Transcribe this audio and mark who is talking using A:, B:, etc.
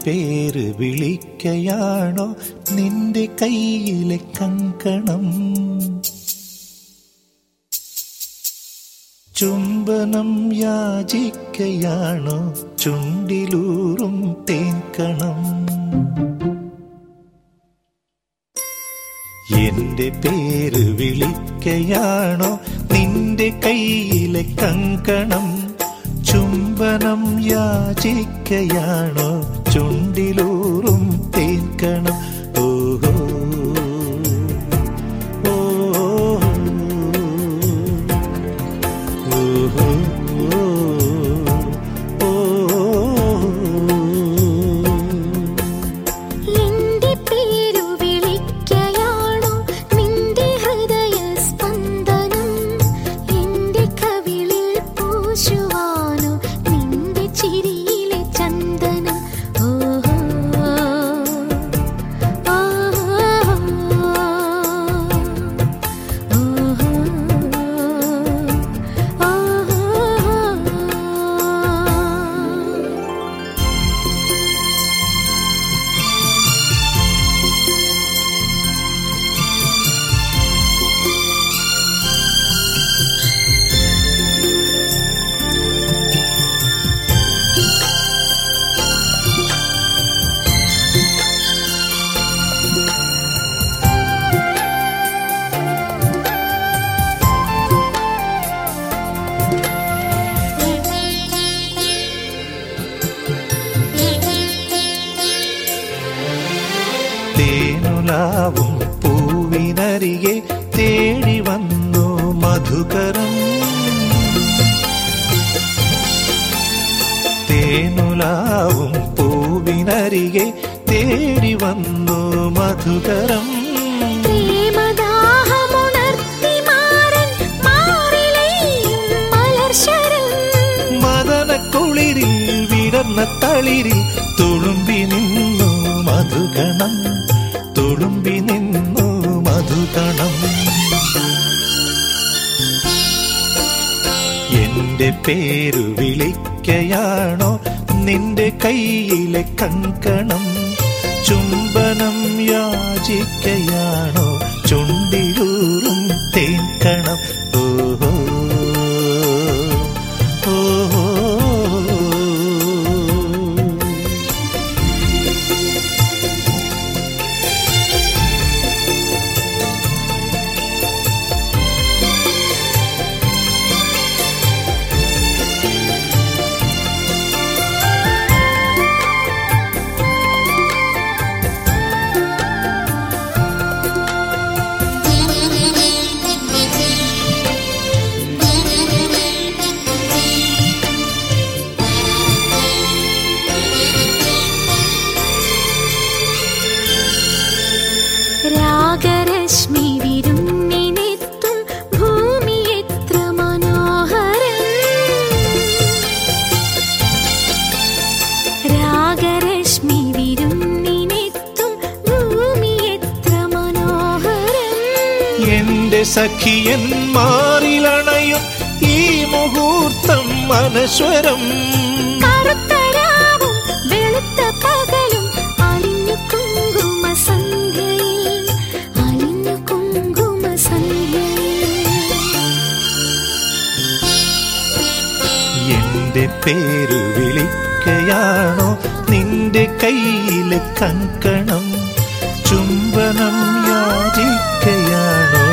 A: പേര് വിളിക്കയാണോ നിന്റെ കയ്യിലെ കങ്കണം ചുംബനം യാചിക്കയാണോ ചുണ്ടിലൂറും തേൻകണം എന്റെ പേര് വിളിക്കയാണോ നിന്റെ കയ്യിലെ കങ്കണം ചുംബനം യാചിക്കയാണോ ചുണ്ടിലൂറും തേൻകണം ഓഹോ ഓഹോ
B: എന്റെ പേരു വിളിക്കയാണോ നിന്റെ ഹൃദയ സ്പന്ദനം എന്റെ കവിളിൽ പൂശുവാനോ നിന്റെ ചിരിയിലെ ചന്ദനം ഓഹോ ഓഹോ
A: തേനുലാവും പൂവിനരികെ തേടി വന്നു മധുകരം തേനുലാവും പൂവിനരികെ തേടി വന്നു മധുകരം
B: പ്രേമദാഹമുണർത്തി മാറൻ മാറിലെയും മലർശരം
A: മദനക്കുളിരിൽ വിടർന്ന തളിരിൽ തുളുമ്പി നിന്നു മധുകണം തുളുമ്പി നിന്നു മധുകണം എന്റെ പേരു വിളിക്കയാണോ നിന്റെ കയ്യിലെ കങ്കണം ചുംബനം യാചിക്കയാണോ ചുണ്ടിലൂറും തേക്കണം ഓഹോ ഓഹോ
B: രാഗരശ്മി വിരുന്നിനെത്തും ഭൂമി എത്ര മനോഹരം രാഗരശ്മി വിരുന്നിനെത്തും ഭൂമി എത്ര മനോഹരം
A: എന്റെ സഖിയൻ മാറിലണയും ഈ മുഹൂർത്തം മനസ്വരം
B: കറുത്തരാവും വെളുത്ത പകലും അലിഞ്ഞു കുങ്കുമ സന്ധ്യയിൽ അലിഞ്ഞു കുങ്കുമ സന്ധ്യയിൽ
A: എന്റെ പേര് വിളിക്കയാണോ നിന്റെ കയ്യിലെ കങ്കണം ചുംബനം യാചിക്കയാണോ